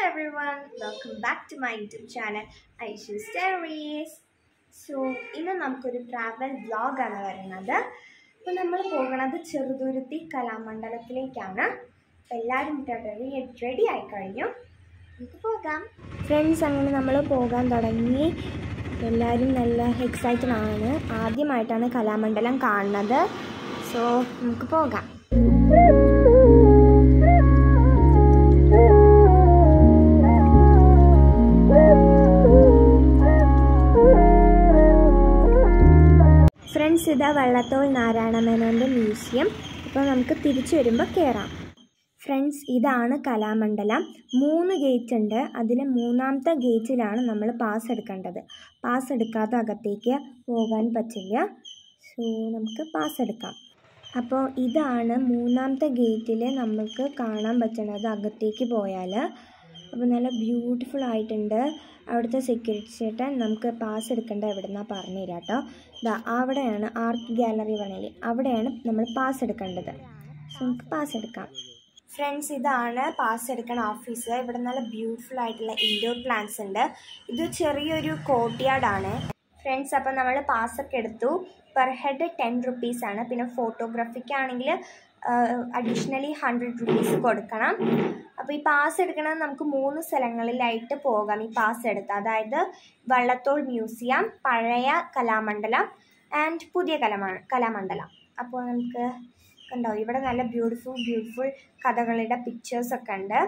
everyone, welcome back to my YouTube channel Aishu stories so ഇന്ന് നമുക്കൊരു travel വ്ളോഗാണ് വരുന്നത് അപ്പോൾ നമ്മൾ പോകുന്നത് ചെറുതുരുത്തി കലാമണ്ഡലത്തിലേക്കാണ് അപ്പോൾ എല്ലാവരും റെഡി റെഡി ആയി കഴിഞ്ഞു നമുക്ക് പോകാം ഫ്രണ്ട്സ് അങ്ങനെ നമ്മൾ പോകാൻ തുടങ്ങി എല്ലാവരും നല്ല എക്സൈറ്റഡ് ആണ് ആദ്യമായിട്ടാണ് കലാമണ്ഡലം കാണുന്നത് സോ നമുക്ക് പോകാം ഫ്രണ്ട്സ് ഇതാ വള്ളത്തോൾ നാരായണ മേനോൻ്റെ മ്യൂസിയം ഇപ്പോൾ നമുക്ക് തിരിച്ചു വരുമ്പോൾ കയറാം ഫ്രണ്ട്സ് ഇതാണ് കലാമണ്ഡലം മൂന്ന് ഗേറ്റ് ഉണ്ട് അതിൽ മൂന്നാമത്തെ ഗേറ്റിലാണ് നമ്മൾ പാസ് എടുക്കേണ്ടത് പാസ് എടുക്കാതെ അകത്തേക്ക് പോകാൻ പറ്റില്ല സോ നമുക്ക് പാസ് എടുക്കാം അപ്പോൾ ഇതാണ് മൂന്നാമത്തെ ഗേറ്റിൽ നമുക്ക് കാണാൻ പറ്റുന്നത് അകത്തേക്ക് പോയാൽ അപ്പോൾ നല്ല ബ്യൂട്ടിഫുൾ ആയിട്ടുണ്ട് അവിടുത്തെ സെക്യൂരിറ്റി ചേട്ടൻ നമുക്ക് പാസ് എടുക്കേണ്ട എവിടെ നിന്നാണ് പറഞ്ഞു തരാം കേട്ടോ ഇതാ അവിടെയാണ് ആർട്ട് ഗാലറി പറഞ്ഞില്ലേ അവിടെയാണ് നമ്മൾ പാസ് എടുക്കേണ്ടത് സോ നമുക്ക് പാസ് എടുക്കാം ഫ്രണ്ട്സ് ഇതാണ് പാസ് എടുക്കുന്ന ഓഫീസ് ഇവിടെ നല്ല ബ്യൂട്ടിഫുൾ ആയിട്ടുള്ള ഇൻഡോർ പ്ലാന്റ്സ് ഉണ്ട് ഇത് ചെറിയൊരു കോർട്ട്യാർഡാണ് ഫ്രണ്ട്സ് അപ്പോൾ നമ്മൾ പാസ്സൊക്കെ എടുത്തു പെർ ഹെഡ് ടെൻ റുപ്പീസാണ് പിന്നെ ഫോട്ടോഗ്രാഫിക്കാണെങ്കിൽ അഡീഷണലി ഹൺഡ്രഡ് റുപ്പീസ് കൊടുക്കണം അപ്പോൾ ഈ പാസ് എടുക്കണമെന്ന് നമുക്ക് മൂന്ന് സ്ഥലങ്ങളിലായിട്ട് പോകാം ഈ പാസ് എടുത്ത് അതായത് വള്ളത്തോൾ മ്യൂസിയം പഴയ കലാമണ്ഡലം ആൻഡ് പുതിയ കലാമ കലാമണ്ഡലം അപ്പോൾ നമുക്ക് കണ്ടോ ഇവിടെ നല്ല ബ്യൂട്ടിഫുൾ ബ്യൂട്ടിഫുൾ കഥകളുടെ പിക്ചേഴ്സൊക്കെ ഉണ്ട്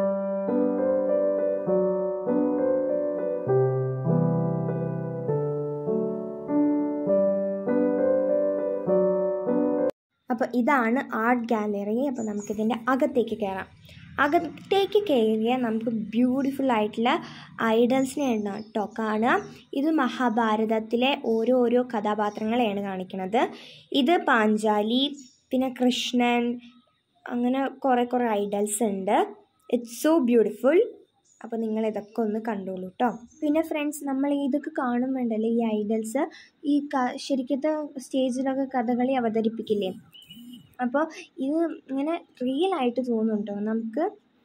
അപ്പോൾ ഇതാണ് ആർട്ട് ഗാലറി അപ്പോൾ നമുക്കിതിൻ്റെ അകത്തേക്ക് കയറാം അകത്തേക്ക് കയറിയാൽ നമുക്ക് ബ്യൂട്ടിഫുൾ ആയിട്ടുള്ള ഐഡൽസിനെ കേട്ടോ കാണുക ഇത് മഹാഭാരതത്തിലെ ഓരോ ഓരോ കഥാപാത്രങ്ങളെയാണ് കാണിക്കുന്നത് ഇത് പാഞ്ചാലി പിന്നെ കൃഷ്ണൻ അങ്ങനെ കുറേ കുറേ ഐഡൽസ് ഉണ്ട് ഇറ്റ്സ് സോ ബ്യൂട്ടിഫുൾ അപ്പോൾ നിങ്ങൾ ഇതൊക്കെ ഒന്ന് കണ്ടോളൂ കേട്ടോ പിന്നെ ഫ്രണ്ട്സ് നമ്മൾ ഇതൊക്കെ കാണുമ്പോണ്ടല്ലേ ഈ ഐഡൽസ് ഈ ക ശരിക്കത്തെ സ്റ്റേജിലൊക്കെ കഥകളി അവതരിപ്പിക്കില്ലേ അപ്പോൾ ഇത് ഇങ്ങനെ റിയൽ ആയിട്ട് തോന്നും കേട്ടോ നമുക്ക്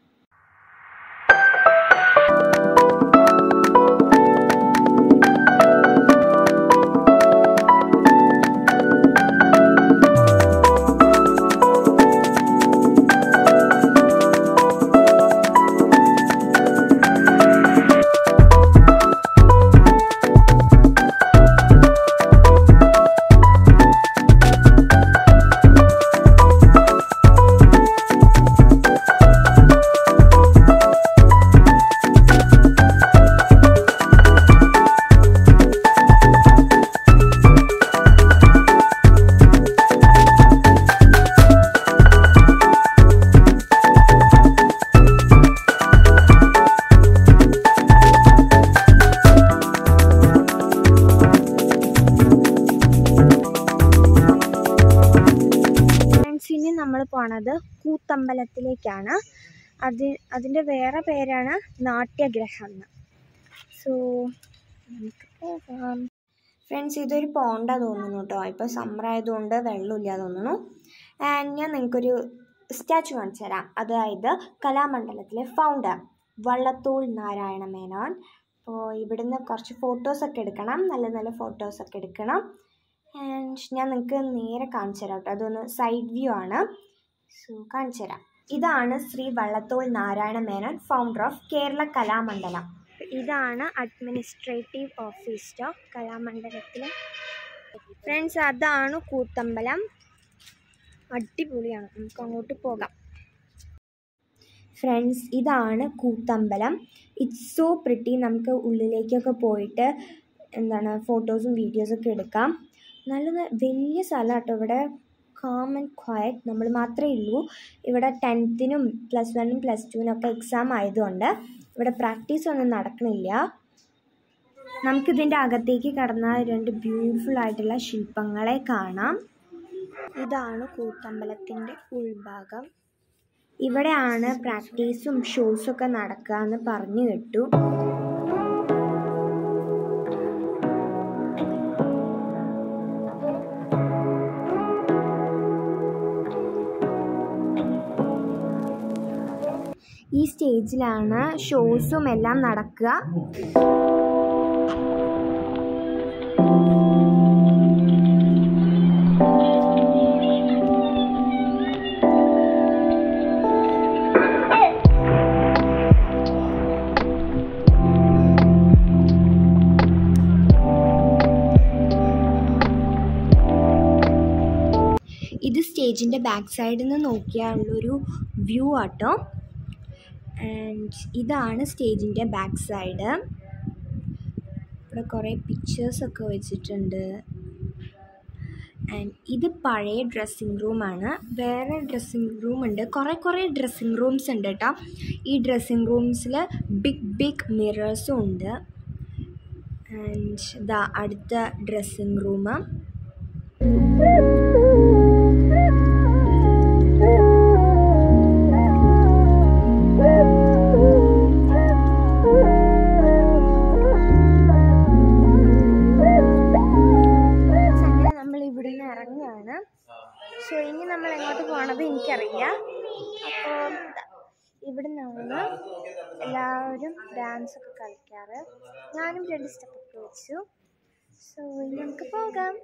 ഫ്രണ്ട്സ് ഇനി നമ്മൾ പോണത് കൂത്തമ്പലത്തിലേക്കാണ് അത് അതിൻ്റെ വേറെ പേരാണ് നാട്യഗ്രഹം എന്ന് സോ നമുക്ക് പോകാം ഫ്രണ്ട്സ് ഇതൊരു പോണ്ട തോന്നുന്നു കേട്ടോ ഇപ്പോൾ സമ്മർ ആയതുകൊണ്ട് വെള്ളമില്ല തോന്നുന്നു ആൻഡ് ഞാൻ നിങ്ങൾക്കൊരു സ്റ്റാച്ചു കാണിച്ചു തരാം അതായത് കലാമണ്ഡലത്തിലെ ഫൗണ്ടർ വള്ളത്തോൾ നാരായണ മേനോൻ അപ്പോൾ ഇവിടുന്ന് കുറച്ച് ഫോട്ടോസൊക്കെ എടുക്കണം നല്ല നല്ല ഫോട്ടോസൊക്കെ എടുക്കണം ആൻഡ് ഞാൻ നിങ്ങൾക്ക് നേരെ കാണിച്ചു തരാം കേട്ടോ അതൊന്ന് സൈഡ് വ്യൂ ആണ് സോ കാണിച്ചു തരാം ഇതാണ് ശ്രീ വള്ളത്തോൾ നാരായണ മേനോൻ ഫൗണ്ടർ ഓഫ് കേരള കലാമണ്ഡലം ഇതാണ് അഡ്മിനിസ്ട്രേറ്റീവ് ഓഫീസ് കലാമണ്ഡലത്തിലെ ഫ്രണ്ട്സ് അതാണ് കൂത്തമ്പലം അടിപൊളിയാണ് നമുക്ക് അങ്ങോട്ട് പോകാം ഫ്രണ്ട്സ് ഇതാണ് കൂത്തമ്പലം ഇറ്റ്സ് സോ പ്രിട്ടി നമുക്ക് ഉള്ളിലേക്കൊക്കെ പോയിട്ട് എന്താണ് ഫോട്ടോസും വീഡിയോസൊക്കെ എടുക്കാം നല്ല ന- വലിയ സ്ഥലം കേട്ടോ ഇവിടെ കാം ആൻഡ് ക്വയറ്റ് നമ്മൾ മാത്രമേ ഉള്ളൂ ഇവിടെ ടെൻത്തിനും പ്ലസ് വണ്ണും പ്ലസ് ടുവിനും ഒക്കെ എക്സാം ആയതുകൊണ്ട് ഇവിടെ പ്രാക്ടീസ് ഒന്നും നടക്കണില്ല നമുക്കിതിൻ്റെ അകത്തേക്ക് കടന്നാൽ രണ്ട് ബ്യൂട്ടിഫുൾ ആയിട്ടുള്ള ശില്പങ്ങളെ കാണാം ഇതാണ് കൂത്തമ്പലത്തിൻ്റെ ഉൾഭാഗം ഇവിടെയാണ് പ്രാക്ടീസും ഷോസും ഒക്കെ നടക്കുക എന്ന് പറഞ്ഞു കേട്ടു ഈ സ്റ്റേജിലാണ് ഷോസും എല്ലാം നടക്കുക ഇത് സ്റ്റേജിൻ്റെ ബാക്ക് സൈഡിൽ നിന്ന് നോക്കിയാലുള്ളൊരു വ്യൂ ആട്ടോ ആൻഡ് ഇതാണ് സ്റ്റേജിൻ്റെ ബാക്ക് സൈഡ് ഇവിടെ കുറേ പിക്ചേഴ്സൊക്കെ വെച്ചിട്ടുണ്ട് ആൻഡ് ഇത് പഴയ ഡ്രസ്സിങ് റൂമാണ് വേറെ ഡ്രസ്സിങ് റൂം ഉണ്ട് കുറേ കുറേ ഡ്രസ്സിങ് റൂംസ് ഉണ്ട് കേട്ടോ ഈ ഡ്രസ്സിങ് റൂംസിൽ ബിഗ് ബിഗ് മിറേഴ്സും ഉണ്ട് ആൻഡ് ഇതാ അടുത്ത ഡ്രസ്സിങ് റൂം അങ്ങനെ നമ്മൾ ഇവിടുന്ന് ഇറങ്ങുകയാണ് സോ ഇനി നമ്മൾ എങ്ങോട്ട് പോകണത് എനിക്കറിയില്ല അപ്പോൾ ഇവിടെ നിന്നാണ് എല്ലാവരും ഡാൻസ് ഒക്കെ കളിക്കാറ് ഞാനും രണ്ട് സ്റ്റെപ്പൊക്കെ വെച്ചു സോ ഇനി നമുക്ക് പോകാം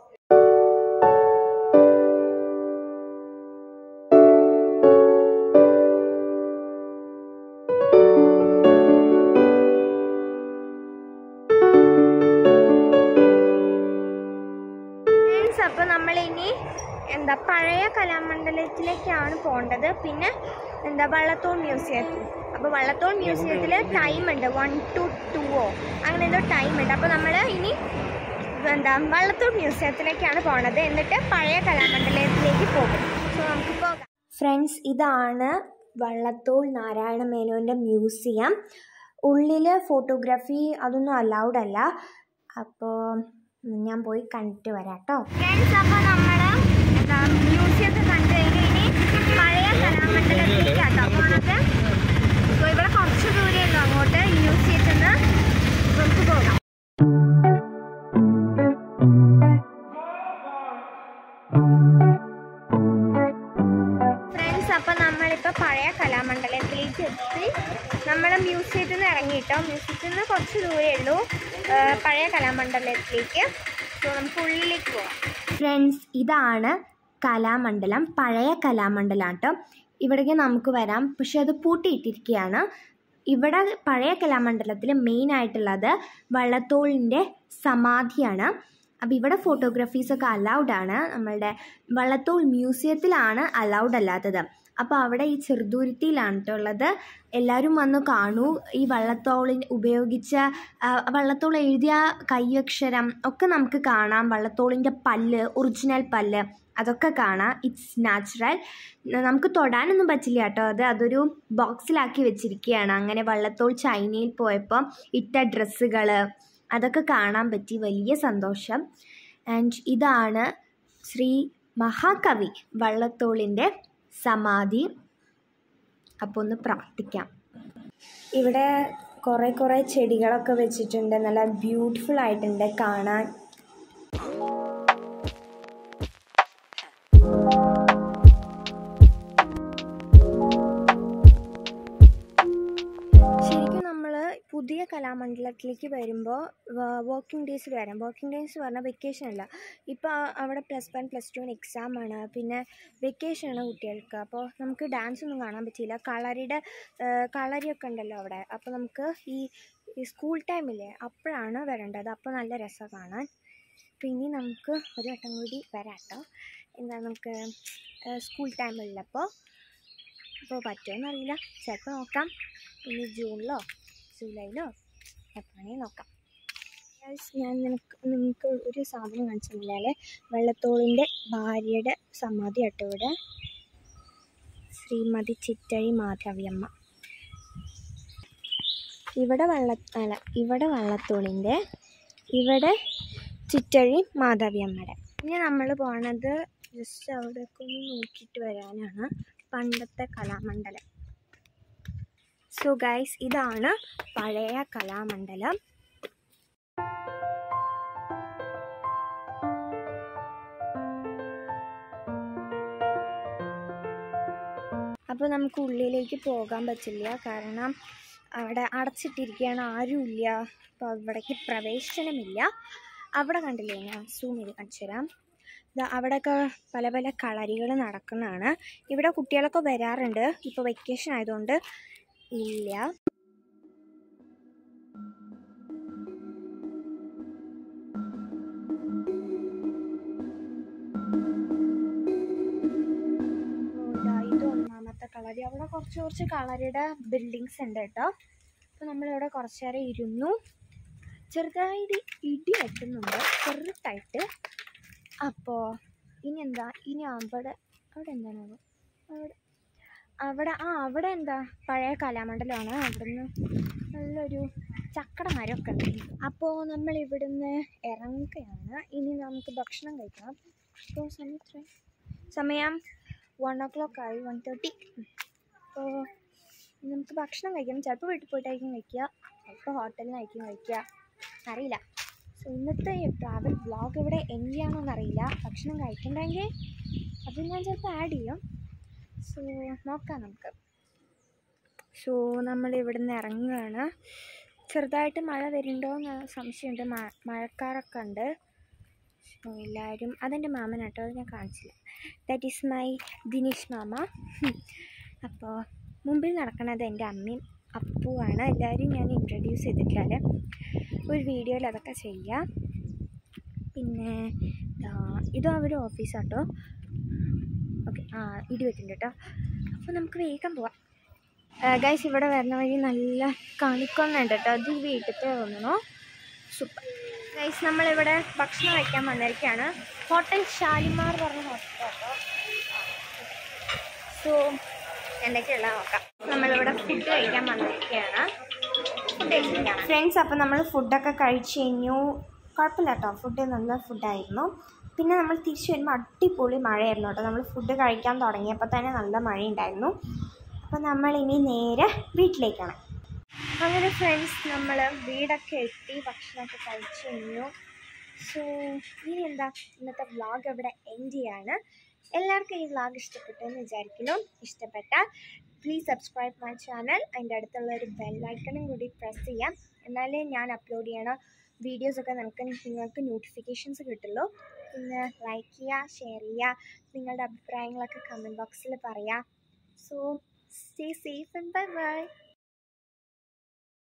ഫ്രണ്ട്സ് അപ്പോൾ നമ്മളിനി എന്താ പഴയ കലാമണ്ഡലത്തിലേക്കാണ് പോകേണ്ടത് പിന്നെ എന്താ വള്ളത്തോൾ മ്യൂസിയത്തിൽ അപ്പോൾ വള്ളത്തോൾ മ്യൂസിയത്തിൽ ടൈം ഉണ്ട് വൺ ടു ടുവോ അങ്ങനെ എന്തോ ടൈം ഉണ്ട് അപ്പോൾ നമ്മൾ ഇനി എന്താ വള്ളത്തോൾ മ്യൂസിയത്തിലേക്കാണ് പോണത് എന്നിട്ട് പഴയ കലാമണ്ഡലത്തിലേക്ക് പോകും സോ നമുക്ക് പോകാം ഫ്രണ്ട്സ് ഇതാണ് വള്ളത്തോൾ നാരായണ മേനോൻ്റെ മ്യൂസിയം ഉള്ളിൽ ഫോട്ടോഗ്രാഫി അതൊന്നും അലൗഡ് അല്ല അപ്പോൾ ഞാൻ പോയി കണ്ടിട്ട് വരാം കേട്ടോ ഫ്രണ്ട്സ് അപ്പോൾ നമ്മൾ എന്താ മ്യൂസിയമൊക്കെ കണ്ടു കഴിഞ്ഞ് ഇനി പഴയ കലാമണ്ഡലത്തിലേക്കാട്ടോ പോണത് സോ ഇവിടെ കുറച്ച് ദൂരമേ ഉള്ളൂ അങ്ങോട്ട് മ്യൂസിയത്തിൽ നിന്ന് നമുക്ക് പോകാം ഫ്രണ്ട്സ് അപ്പം നമ്മളിപ്പോൾ പഴയ കലാമണ്ഡലത്തിലേക്ക് എത്തി നമ്മൾ മ്യൂസിയത്തിൽ നിന്ന് ഇറങ്ങിയിട്ടോ മ്യൂസിയത്തിൽ നിന്ന് കുറച്ച് ദൂരമേ ഉള്ളൂ ആ, പഴയ കലാമണ്ഡലത്തിലേക്ക് സോ നമുക്ക് ഉള്ളിലേക്ക് പോവാം ഫ്രണ്ട്സ് ഇതാണ് കലാമണ്ഡലം പഴയ കലാമണ്ഡലം കേട്ടോ ഇവിടേക്ക് നമുക്ക് വരാം പക്ഷെ അത് പൂട്ടിയിട്ടിരിക്കുകയാണ് ഇവിടെ പഴയ കലാമണ്ഡലത്തിൽ മെയിൻ ആയിട്ടുള്ളത് വള്ളത്തോളിൻ്റെ സമാധിയാണ് അപ്പോൾ ഇവിടെ ഫോട്ടോഗ്രാഫീസൊക്കെ അലൗഡ് ആണ് നമ്മളുടെ വള്ളത്തോൾ മ്യൂസിയത്തിലാണ് അലൗഡ് അല്ലാത്തത് അപ്പോൾ അവിടെ ഈ ചെറുതുരുത്തിയിലാണ് ട്ടോ ഉള്ളത് എല്ലാവരും വന്ന് കാണൂ ഈ വള്ളത്തോളിൽ ഉപയോഗിച്ച ആ, വള്ളത്തോൾ എഴുതിയ കൈയക്ഷരം ഒക്കെ നമുക്ക് കാണാം വള്ളത്തോളിൻ്റെ പല്ല് ഒറിജിനൽ പല്ല് അതൊക്കെ കാണാം ഇറ്റ്സ് നാച്ചുറൽ നമുക്ക് തൊടാനൊന്നും പറ്റില്ല കേട്ടോ അത് അതൊരു ബോക്സിലാക്കി വെച്ചിരിക്കുകയാണ് അങ്ങനെ വള്ളത്തോൾ ചൈനയിൽ പോയപ്പോൾ ഇട്ട ഡ്രസ്സുകൾ അതൊക്കെ കാണാൻ പറ്റി വലിയ സന്തോഷം ആൻഡ് ഇതാണ് ശ്രീ മഹാകവി വള്ളത്തോളിൻ്റെ സമാധി അപ്പോൾ ഒന്ന് പ്രാർത്ഥിക്കാം ഇവിടെ കുറേ കുറേ ചെടികളൊക്കെ വെച്ചിട്ടുണ്ട് നല്ല ബ്യൂട്ടിഫുൾ ആയിട്ടുണ്ട് കാണാൻ ശരിക്കും നമ്മൾ പുതിയ കലാമണ്ഡലത്തിലേക്ക് വരുമ്പോൾ വർക്കിംഗ് ഡേയ്സിൽ വരാം വർക്കിംഗ് ഡേയ്സ് പറഞ്ഞാൽ വെക്കേഷൻ അല്ല ഇപ്പോൾ അവിടെ പ്ലസ് വൺ പ്ലസ് ടുവിന് എക്സാമാണ് പിന്നെ വെക്കേഷനാണ് കുട്ടികൾക്ക് അപ്പോൾ നമുക്ക് ഡാൻസ് ഒന്നും കാണാൻ പറ്റിയില്ല കളറിയുടെ കളരിയൊക്കെ ഉണ്ടല്ലോ അവിടെ അപ്പോൾ നമുക്ക് ഈ ഈ സ്കൂൾ ടൈമില്ലേ അപ്പോഴാണ് വരേണ്ടത് അപ്പോൾ നല്ല രസമാണ് കാണാൻ അപ്പോൾ ഇനി നമുക്ക് ഒരു വട്ടം കൂടി വരാം കേട്ടോ എന്താ നമുക്ക് സ്കൂൾ ടൈമുള്ളപ്പോൾ അപ്പോൾ പറ്റുമോയെന്നറിയില്ല ചിലപ്പോൾ നോക്കാം ഇനി ജൂണിലോ ജൂലൈയിലോ എപ്പോഴാണെങ്കിൽ നോക്കാം Guys, ഞാൻ നിനക്ക് നിങ്ങൾക്ക് ഒരു സാധനം കാണിച്ചു തന്നില്ലേ വെള്ളത്തോളിൻ്റെ ഭാര്യയുടെ സമാധി ആട്ടോ ഇവിടെ ശ്രീമതി ചിറ്റഴി മാധവിയമ്മ ഇവിടെ വെള്ള അല്ല ഇവിടെ വള്ളത്തോളിൻ്റെ ഇവിടെ ചിറ്റഴി മാധവിയമ്മയുടെ ഇനി നമ്മൾ പോണത് ജസ്റ്റ് അവിടെയൊക്കെ ഒന്ന് നോക്കിയിട്ട് വരാനാണ് പണ്ടത്തെ കലാമണ്ഡലം സോ ഗൈസ് ഇതാണ് പഴയ കലാമണ്ഡലം അപ്പോൾ നമുക്ക് ഉള്ളിലേക്ക് പോകാൻ പറ്റില്ല കാരണം അവിടെ അടച്ചിട്ടിരിക്കുകയാണ് ആരുമില്ല അപ്പോൾ അവിടേക്ക് പ്രവേശനമില്ല അവിടെ കണ്ടില്ലേ ഞാൻ സൂം ചെയ്ത് കാണിച്ചു തരാം ദാ അവിടെയൊക്കെ പല പല കളരികൾ നടക്കുന്നതാണ് ഇവിടെ കുട്ടികളൊക്കെ വരാറുണ്ട് ഇപ്പോൾ വെക്കേഷൻ ആയതുകൊണ്ട് ഇല്ല ഇതാ ഇത് ഒന്നാമത്തെ കളരി അവിടെ കുറച്ച് കുറച്ച് കളറിയുടെ ബിൽഡിങ്സ് ഉണ്ട് കേട്ടോ അപ്പോൾ നമ്മളിവിടെ കുറച്ച് നേരം ഇരുന്നു ചെറുതായിട്ട് ഇടി വെട്ടുന്നുണ്ട് ചെറുതായിട്ട് അപ്പോൾ ഇനി എന്താ ഇനി അവിടെ അവിടെ എന്താണ് അവിടെ അവിടെ ആ അവിടെ എന്താ പഴയ കലാമണ്ഡലമാണ് അവിടുന്ന് നല്ലൊരു ചക്കട മരമൊക്കെ ഉണ്ട് അപ്പോൾ നമ്മൾ ഇവിടുന്ന് ഇറങ്ങുകയാണ് ഇനി നമുക്ക് ഭക്ഷണം കഴിക്കണം അപ്പോൾ സമയം എത്ര സമയം വൺ ഓ ക്ലോക്ക് ആയി വൺ തേർട്ടി അപ്പോൾ നമുക്ക് ഭക്ഷണം കഴിക്കണം ചിലപ്പോൾ വീട്ടിൽ പോയിട്ടായിരിക്കും കഴിക്കുക ചിലപ്പോൾ ഹോട്ടലിൽ നിന്നായിരിക്കും കഴിക്കുക അറിയില്ല സോ ഇന്നത്തെ ട്രാവൽ വ്ളോഗ് ഇവിടെ എൻഡ് ചെയ്യണമെന്ന് അറിയില്ല ഭക്ഷണം കഴിക്കണ്ടെങ്കിൽ അത് ഞാൻ ചിലപ്പോൾ ആഡ് ചെയ്യും സോ നോക്കാം നമുക്ക് സോ നമ്മൾ ഇവിടുന്ന് ഇറങ്ങുകയാണ് ചെറുതായിട്ട് മഴ വരുന്നുണ്ടോ എന്ന് സംശയമുണ്ട് മ മഴക്കാറൊക്കെ ഉണ്ട് സോ എല്ലാവരും അതെൻ്റെ മാമനാട്ടോ അത് ഞാൻ കാണിച്ചില്ല ദാറ്റ് ഈസ് മൈ ദിനേഷ് മാമ അപ്പോൾ മുമ്പിൽ നടക്കുന്നത് എൻ്റെ അമ്മയും അപ്പുവാണ് എല്ലാവരും ഞാൻ ഇൻട്രൊഡ്യൂസ് ചെയ്തിട്ടില്ല ഒരു വീഡിയോയിൽ അതൊക്കെ ചെയ്യാം പിന്നെ ദാ ഇതും അവർ ഓഫീസാട്ടോ ഓക്കെ ആ ഇടി വെക്കുന്നുണ്ട് കേട്ടോ അപ്പോൾ നമുക്ക് വേഗം പോവാം ഗൈസ് ഇവിടെ വരുന്ന വഴി നല്ല കണിക്കൊന്നുണ്ട് കേട്ടോ അത് ഈ വീട്ടിലത്തെ തോന്നണോ സൂപ്പർ ഗൈസ് നമ്മളിവിടെ ഭക്ഷണം കഴിക്കാൻ വന്നിരിക്കുകയാണ് ഹോട്ടൽ ഷാലിമാർ പറഞ്ഞ ഹോട്ടൽ കേട്ടോ സോ എന്തൊക്കെയുള്ള നോക്കാം നമ്മളിവിടെ ഫുഡ് കഴിക്കാൻ വന്നിരിക്കുകയാണ് ഫുഡ് കഴിച്ചിരിക്കുകയാണ് ഫ്രണ്ട്സ് അപ്പോൾ നമ്മൾ ഫുഡൊക്കെ കഴിച്ച് കഴിഞ്ഞു കുഴപ്പമില്ല കേട്ടോ ഫുഡ് നല്ല ഫുഡായിരുന്നു പിന്നെ നമ്മൾ തിരിച്ചു വരുമ്പോൾ അടിപൊളി മഴയായിരുന്നു കേട്ടോ നമ്മൾ ഫുഡ് കഴിക്കാൻ തുടങ്ങിയപ്പോൾ തന്നെ നല്ല മഴയുണ്ടായിരുന്നു അപ്പോൾ നമ്മൾ ഇനി നേരെ വീട്ടിലേക്കാണ് അങ്ങനെ ഫ്രണ്ട്സ് നമ്മൾ വീടൊക്കെ എത്തി ഭക്ഷണമൊക്കെ കഴിച്ചു കഴിഞ്ഞു സോ ഇനി എന്താ ഇന്നത്തെ വ്ളോഗ് ഇവിടെ എൻഡ് ചെയ്യാണ് എല്ലാവർക്കും ഈ വ്ളോഗ് ഇഷ്ടപ്പെട്ടെന്ന് വിചാരിക്കുന്നു ഇഷ്ടപ്പെട്ടാൽ പ്ലീസ് സബ്സ്ക്രൈബ് മൈ ചാനൽ അതിൻ്റെ അടുത്തുള്ള ഒരു ബെല്ലൈക്കണും കൂടി പ്രസ് ചെയ്യാം എന്നാലേ ഞാൻ അപ്ലോഡ് ചെയ്യണ വീഡിയോസൊക്കെ നമുക്ക് നിങ്ങൾക്ക് നോട്ടിഫിക്കേഷൻസ് കിട്ടുള്ളൂ പിന്നെ ലൈക്ക് ചെയ്യുക ഷെയർ ചെയ്യുക നിങ്ങളുടെ അഭിപ്രായങ്ങളൊക്കെ കമൻറ്റ് ബോക്സിൽ പറയാം so stay safe and bye by